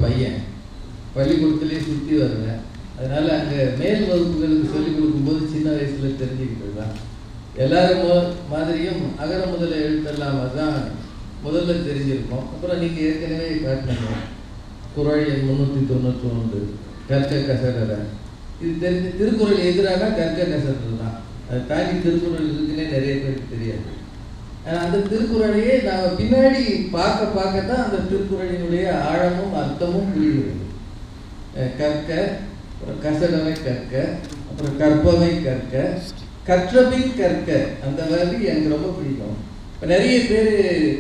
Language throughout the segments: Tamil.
பையன் பள்ளிக்கூடத்துலேயே சுற்றி வருவேன் அதனால அங்கே மேல் வகுப்புகளுக்கு சொல்லிக் கொடுக்கும்போது சின்ன வயசுல தெரிஞ்சுக்கிட்டு தான் எல்லாரும் மோ- மாதிரியும் அகர முதல எழுத்தெல்லாம் தான் முதல்ல தெரிஞ்சிருக்கும் அப்புறம் நீங்கள் ஏற்கனவே காட்டினீங்க குரல் எண் முந்நூற்றி தொண்ணூற்றி ஒன்று கற்க கசடர இது தெரிஞ்சு திருக்குறள் எதிரானா கற்க கசடர் தான் அதை தாண்டி திருக்குறள் இருக்குன்னே நிறைய பேருக்கு தெரியாது ஆனா அந்த திருக்குறளையே நாம பின்னாடி பார்க்க பார்க்க தான் அந்த திருக்குறளினுடைய ஆழமும் அர்த்தமும் புரிகிறது அஹ் கற்க அப்புறம் கசடவை கற்க அப்புறம் கற்பவை கற்க கற்றபின் கற்க அந்த வரி எனக்கு ரொம்ப பிடிக்கும் இப்போ நிறைய பேர்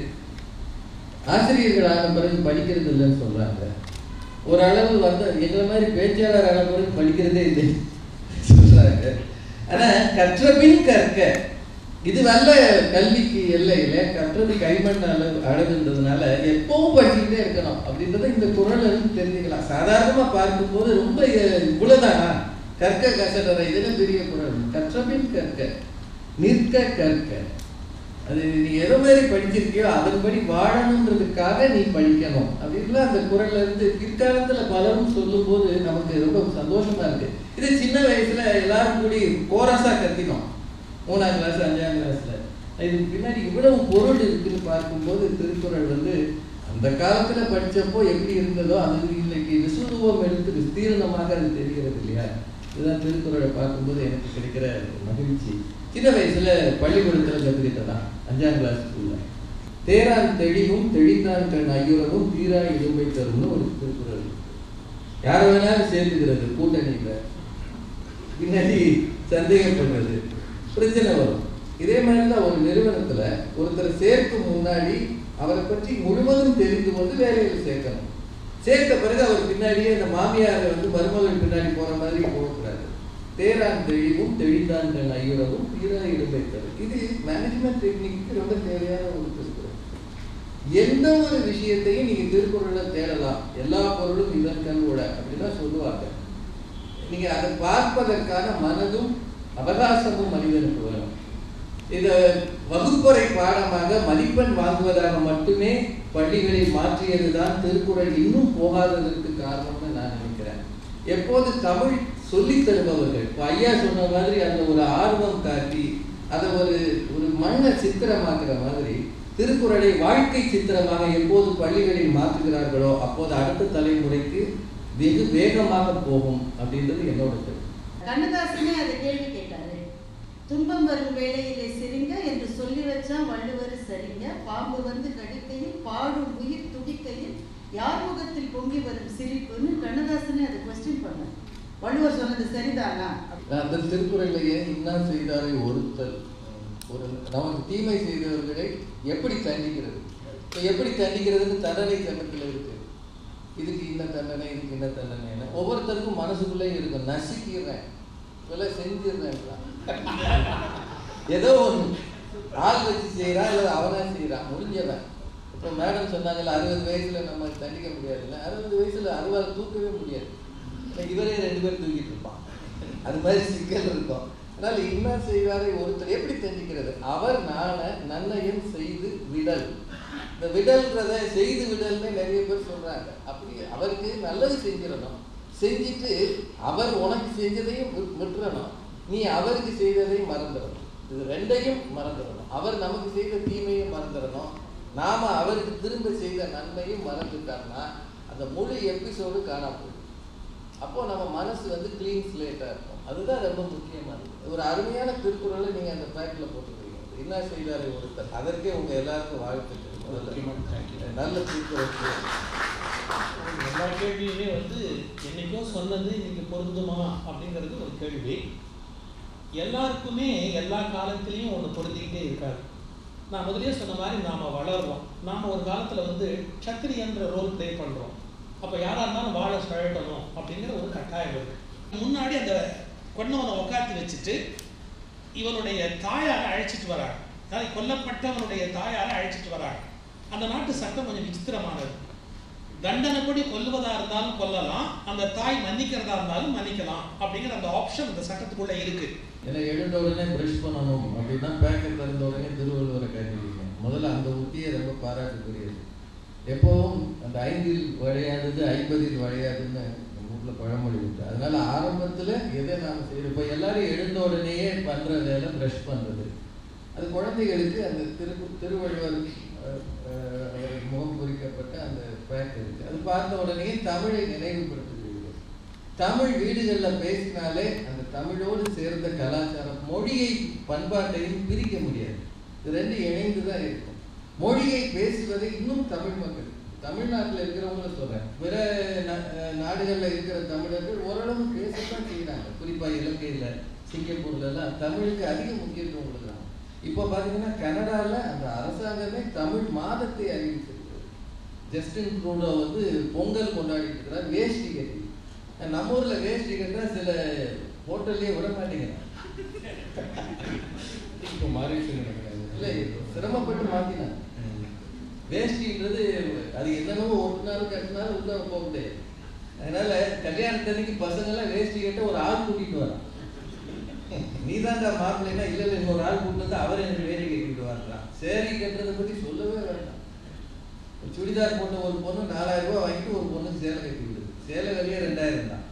ஆசிரியர்கள் ஆன பிறகு படிக்கிறது இல்லைன்னு சொல்றாங்க ஒரு அளவு வந்து எங்களை மாதிரி பேச்சாளர் ஆன பிறகு படிக்கிறதே இல்லை சொல்றாங்க ஆனா கற்றபின் கற்க இது நல்ல கல்விக்கு எல்லையில கற்றது கைமண் அளவு அளவுன்றதுனால எப்பவும் படிச்சுக்கிட்டே இருக்கணும் அப்படின்றத இந்த குரல் இருந்து தெரிஞ்சுக்கலாம் சாதாரணமா பார்க்கும்போது ரொம்ப அஹ், இவ்வளவுதானா கற்க கசடரை இதெல்லாம் பெரிய குரல் கற்றபின் கற்க நிற்க கற்க அது நீ எதை மாதிரி படிச்சிருக்கியோ அதன்படி வாழணுன்றதுக்காக நீ படிக்கணும் அப்படின்லாம் அந்த குரல்ல இருந்து பிற்காலத்துல பலரும் சொல்லும்போது நமக்கு ரொம்ப சந்தோஷமா இருக்கு இது சின்ன வயசுல எல்லாரும் கூடி கோரஸா கத்தினோம் மூணாம் கிளாஸ் அஞ்சாம் கிளாஸ்ல இதுக்கு பின்னாடி இவ்வளவு பொருள் இருக்குன்னு பார்க்கும்போது திருக்குறள் வந்து அந்த காலத்துல படிச்சப்போ எப்படி இருந்ததோ அது இன்னைக்கு விசுவம் எடுத்து விஸ்தீர்ணமாக அது தெரிகிறது இல்லையா இதுதான் திருக்குறளை பார்க்கும்போது எனக்கு கிடைக்கிற மகிழ்ச்சி சின்ன வயசுல பள்ளிக்கூடத்துல கத்துக்கிட்டதான் அஞ்சாம் கிளாஸ் ஸ்கூல்ல தேரான் தெளிவும் தெளிந்தான் கண் ஐயுறவும் தீரா இடும்பை தரும்னு ஒரு திருக்குறள் இருக்கு. யாரை வேணாலும் சேர்த்துக்கிறது கூட்டணியில பின்னாடி சந்தேகப்படுறது பிரச்சனை வரும் இதே மாதிரி தான் ஒரு நிறுவனத்துல ஒருத்தரை சேர்க்கும் முன்னாடி அவரை பற்றி முழுவதும் தெரிந்து கொண்டு வேலையில் சேர்க்கணும் சேர்த்த பிறகு அவர் பின்னாடியே அந்த மாமியாரை வந்து மருமகள் பின்னாடி போற மாதிரி போகக்கூடாது தேரான் தெளிவும் தெளிந்தான் கண் ஐயுறவும் தீரா இடும்பை தரும் இது மேனேஜ்மெண்ட் டெக்னிக்கு ரொம்ப தேவையான ஒரு திருக்குறள் எந்த ஒரு விஷயத்தையும் நீங்க திருக்குறள்ல தேடலாம் எல்லா பொருளும் இதன் கண் கூட அப்படின்னா சொல்லுவாங்க நீங்க அதை பார்ப்பதற்கான மனதும் அவகாசமும் மனிதனுக்கு வேணும் இத வகுப்பறை பாடமாக மதிப்பெண் வாங்குவதாக மட்டுமே பள்ளிகளில் மாற்றியதுதான் திருக்குறள் இன்னும் போகாததற்கு காரணம்னு நான் நினைக்கிறேன் எப்போது தமிழ் சொல்லித் தருபவர்கள் இப்போ ஐயா சொன்ன மாதிரி அந்த ஒரு ஆர்வம் காட்டி அதை ஒரு ஒரு மண்ணை சித்திரமாக்குற மாதிரி திருக்குறளை வாழ்க்கை சித்திரமாக எப்போது பள்ளிகளில் மாற்றுகிறார்களோ அப்போது அடுத்த தலைமுறைக்கு வெகு வேகமாக போகும் அப்படின்றது என்னோட கருத்து கண்ணதாசனே அதை கேள்வி கேட்டாரு துன்பம் வரும் வேளையிலே சிரிங்க என்று சொல்லி வச்சா வள்ளுவர் சரிங்க பாம்பு வந்து கடிக்கையில் பாடும் உயிர் துடிக்கையில் யார் முகத்தில் பொங்கி வரும் சிரிப்புன்னு கண்ணதாசனே அதை கொஸ்டின் பண்ணார் வள்ளுவர் சொன்னது சரிதானா அந்த திருக்குறளையே இன்னா செய்தாரை ஒருத்தல் ஒரு நமக்கு தீமை செய்தவர்களை எப்படி தண்டிக்கிறது இப்போ எப்படி தண்டிக்கிறதுன்னு தண்டனை சட்டத்தில் இருக்கு இதுக்கு இந்த தண்டனை இதுக்கு இந்த தண்டனைன்னு ஒவ்வொருத்தருக்கும் மனசுக்குள்ளே இருக்கும் நசுக்கிறேன் இப்பெல்லாம் செஞ்சிடுறேன் ஏதோ ஒன்று ஆள் வச்சு செய்கிறான் இல்லை அவனா செய்கிறான் முடிஞ்சவன் இப்போ மேடம் சொன்னாங்கல்ல அறுபது வயசுல நம்ம தண்டிக்க முடியாதுல்ல அறுபது வயசுல அறுபது தூக்கவே முடியாது இப்ப இவரே ரெண்டு பேர் தூக்கிட்டு இருப்பான் அது மாதிரி சிக்கல் இருக்கும் அதனால என்ன செய்வாரை ஒருத்தர் எப்படி தெரிஞ்சுக்கிறது அவர் நான நன்னயம் செய்து விடல் இந்த விடல்ன்றத செய்து விடல்னு நிறைய பேர் சொல்றாங்க அப்படி அவருக்கு நல்லது செஞ்சிடணும் செஞ்சுட்டு அவர் உனக்கு செஞ்சதையும் வி- விட்டுறணும் நீ அவருக்கு செய்ததையும் மறந்துடணும் இது ரெண்டையும் மறந்துடணும் அவர் நமக்கு செய்த தீமையும் மறந்துடணும் நாம அவருக்கு திரும்ப செய்த நன்மையும் மறந்துட்டார்னா அந்த முழு எபிசோடு காணாம போயிடும் அப்போ நம்ம மனசு வந்து க்ளீன் ஸ்லேட்டாக இருக்கும் அதுதான் ரொம்ப முக்கியமானது ஒரு அருமையான திருக்குறளை நீங்கள் அந்த பேக்கில் போட்டுக்கிறீங்க என்ன செய்தாரு ஒருத்தர் அதற்கே உங்க எல்லாருக்கும் வாழ்த்துக்கள் முதல்ல நல்ல திருக்குறள் எல்லா கேள்வியுமே வந்து என்னைக்கோ சொன்னது இன்னைக்கு பொருந்துமா அப்படிங்கிறது ஒரு கேள்வி எல்லாருக்குமே எல்லா காலத்திலையும் ஒன்று பொருந்திக்கிட்டே இருக்காது நான் முதலே சொன்ன மாதிரி நாம் வளர்றோம் நாம் ஒரு காலத்தில் வந்து சத்திரியன்ற ரோல் ப்ளே பண்ணுறோம் அப்போ யாராக இருந்தாலும் வாழை சுழட்டணும் அப்படிங்கிற ஒரு கட்டாயம் இருக்கு முன்னாடி அந்த கொன்னவனை உட்காத்தி வச்சுட்டு இவனுடைய தாயாரை அழைச்சிட்டு வராங்க அதாவது கொல்லப்பட்டவனுடைய தாயாரை அழைச்சிட்டு வராங்க அந்த நாட்டு சட்டம் கொஞ்சம் விசித்திரமானது தண்டனைப்படி கொல்லுவதா இருந்தாலும் கொல்லலாம் அந்த தாய் மன்னிக்கிறதா இருந்தாலும் மன்னிக்கலாம் அப்படிங்கிற அந்த ஆப்ஷன் அந்த சட்டத்துக்குள்ள இருக்கு ஏன்னா எழுந்த உடனே ப்ரஷ் பண்ணணும் அப்படின்னா பேக்கெட் திறந்த உடனே திருவள்ளுவரை காட்டிடுவீங்க முதல்ல அந்த உத்தியை ரொம்ப பாராட்டுக்குரியது எப்பவும் அந்த ஐந்தில் விளையாதது ஐம்பதில் விளையாதுன்னு நம்ம ஊர்ல பழமொழி உண்டு அதனால ஆரம்பத்துல எதை நாம செய்யறோம் இப்போ எல்லாரும் எழுந்த உடனேயே பண்ற வேலை ப்ரஷ் பண்றது அது குழந்தைகளுக்கு அந்த திரு திருவள்ளுவர் அஹ், அஹ், அவர் முகம் பொறிக்கப்பட்ட அந்த பேக் இருக்கு அது பார்த்த உடனே தமிழை நினைவுபடுத்துகிறது தமிழ் வீடுகளில் பேசினாலே அந்த தமிழோடு சேர்ந்த கலாச்சாரம் மொழியை பண்பாட்டையும் பிரிக்க முடியாது இது ரெண்டு இணைந்து தான் இருக்கும் மொழியை பேசுவதை இன்னும் தமிழ் மக்கள் தமிழ்நாட்டில் இருக்கிறவங்கள சொல்றேன் பிற நா- அஹ் நாடுகள்ல இருக்கிற தமிழர்கள் ஓரளவு பேசத்தான் செய்யறாங்க குறிப்பா இலங்கையில சிங்கப்பூர்ல எல்லாம் தமிழுக்கு அதிக முக்கியத்துவம் கொடுக்குறாங்க இப்போ பாத்தீங்கன்னா கனடால அந்த அரசாங்கமே தமிழ் மாதத்தை அறிவிச்சிருக்கிறது ஜஸ்டின் ட்ரூடோ வந்து பொங்கல் கொண்டாடிட்டு இருக்கிறார் வேஷ்டி கட்டி நம்ம ஊர்ல வேஷ்டி கட்டினா சில ஹோட்டல்லே விட மாட்டேங்கிறாங்க இப்போ மாறிடுச்சு நினைக்கிறேன் இல்லை சிரமப்பட்டு மாத்தினாங்க வேஷ்டின்றது அது என்னென்னவோ ஒட்டினாலும் கட்டினாலும் உள்ள போக முடியாது அதனால கல்யாணத்தன்னைக்கு பசங்க எல்லாம் வேஷ்டி கட்ட ஒரு ஆள் கூட்டிட்டு வரான் நீ தான்டா மாப்பிள்ளைன்னா இல்ல இல்ல இன்னொரு ஆள் கூட்டு வந்து அவர் எனக்கு வேலை கட்டிட்டு வர்றான் சேரீ கட்டுறதை பத்தி சொல்லவே வேண்டாம் ஒரு சுடிதார் போட்ட ஒரு பொண்ணு நாலாயிரம் ரூபாய் வாங்கிட்டு ஒரு பொண்ணு சேலை கட்டி விடுது சேலை விலையே ரெண்டாயிரம் தான்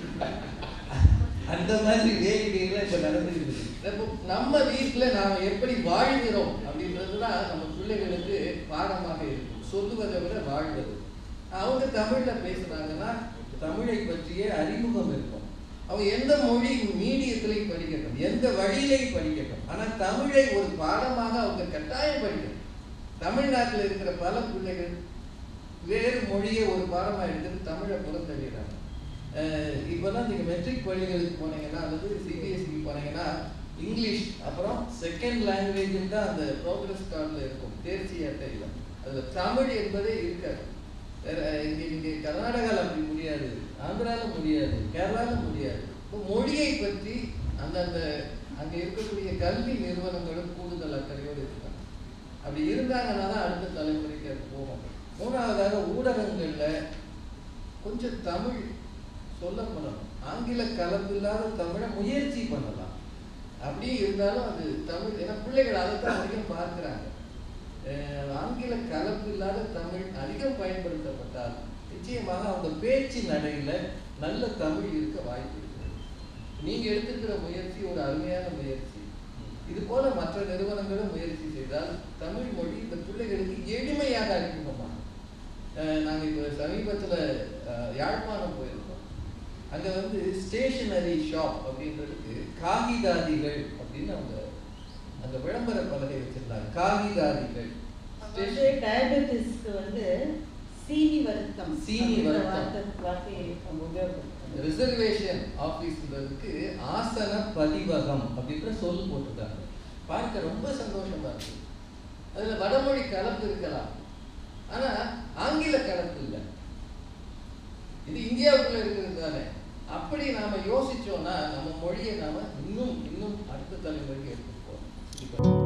அந்த மாதிரி வேடிக்கைகள் இப்ப நடந்துட்டு இருக்கு அப்போ நம்ம வீட்டுல நாம எப்படி வாழ்கிறோம் அப்படின்றது தான் நம்ம பிள்ளைகளுக்கு பாடமாக இருக்கும் சொல்லுவதை விட வாழ்வது அவங்க தமிழ்ல பேசுனாங்கன்னா தமிழை பற்றிய அறிமுகம் இருக்கும் அவங்க எந்த மொழி மீடியத்திலையும் படிக்கட்டும் எந்த வழியிலையும் படிக்கட்டும் ஆனா தமிழை ஒரு பாடமாக அவங்க கட்டாயம் படிக்கணும் தமிழ்நாட்டில் இருக்கிற பல பிள்ளைகள் வேறு மொழியை ஒரு பாடமா எடுத்துட்டு தமிழை புறந்தள்ளிடுறாங்க அஹ் இப்போதான் நீங்க மெட்ரிக் பள்ளிகளுக்கு போனீங்கன்னா அல்லது சிபிஎஸ்சிக்கு போனீங்கன்னா இங்கிலீஷ் அப்புறம் செகண்ட் லாங்குவேஜ் தான் அந்த ப்ரோக்ரஸ் கார்டில் இருக்கும் தேர்ச்சி அட்டையில் அதுல தமிழ் என்பதே இருக்காது வேற இங்க இங்க கர்நாடகாவில் அப்படி முடியாது ஆந்திரால முடியாது கேரளால முடியாது இப்போ மொழியை பற்றி அந்தந்த அங்க இருக்கக்கூடிய கல்வி நிறுவனங்களும் கூடுதல் அக்கறையோடு இருக்காங்க அப்படி இருந்தாங்கன்னா தான் அடுத்த தலைமுறைக்கு அது போகும் மூணாவதாக ஊடகங்கள்ல கொஞ்சம் தமிழ் சொல்லப்படணும் ஆங்கில கலப்பில்லாத தமிழை முயற்சி பண்ணலாம் அப்படியே இருந்தாலும் அது தமிழ் ஏன்னா பிள்ளைகள் அதைத்தான் அதிகம் பார்க்கிறாங்க அஹ் ஆங்கில கலப்பு இல்லாத தமிழ் அதிகம் பயன்படுத்தப்பட்டால் நிச்சயமாக அவங்க பேச்சு நடையில நல்ல தமிழ் இருக்க வாய்ப்பு இருக்கிறது நீங்க எடுத்திருக்கிற முயற்சி ஒரு அருமையான முயற்சி இது போல மற்ற நிறுவனங்களும் முயற்சி செய்தால் தமிழ் மொழி இந்த பிள்ளைகளுக்கு எளிமையாக அறிமுகமாகும் அஹ் நாங்க இப்போ சமீபத்துல அஹ், யாழ்ப்பாணம் போயிருக்கோம் அங்க வந்து ஸ்டேஷனரி ஷாப் அப்படின்றதுக்கு காகிதாதிகள் அப்படின்னு அவங்க அந்த விளம்பர பலகை வச்சிருந்தாங்க காகிதாதிகள் வந்து டயபெட்டிஸ்க்கு வந்து சீனி வருத்தம் சீனி அப்படின்ற வருத்தம். வார்த்தை- வார்த்தையை அவங்க உபயோகப்படுத்துறாங்க. ரிசர்வேஷன் ஆபீஸ்ன்றதுக்கு ஆசன பதிவகம் அப்படின்ற சொல் போட்டிருக்காங்க பார்க்க ரொம்ப சந்தோஷமா இருக்கு அதுல வடமொழி கலப்பு இருக்கலாம் ஆனா ஆங்கில கலப்பு இல்லை இது இந்தியாவுக்குள்ள இருக்கிறது தானே அப்படி நாம யோசிச்சோம்னா நம்ம மொழியை நாம இன்னும் இன்னும் அடுத்த தலைமுறைக்கு எடுத்துட்டு போறோம்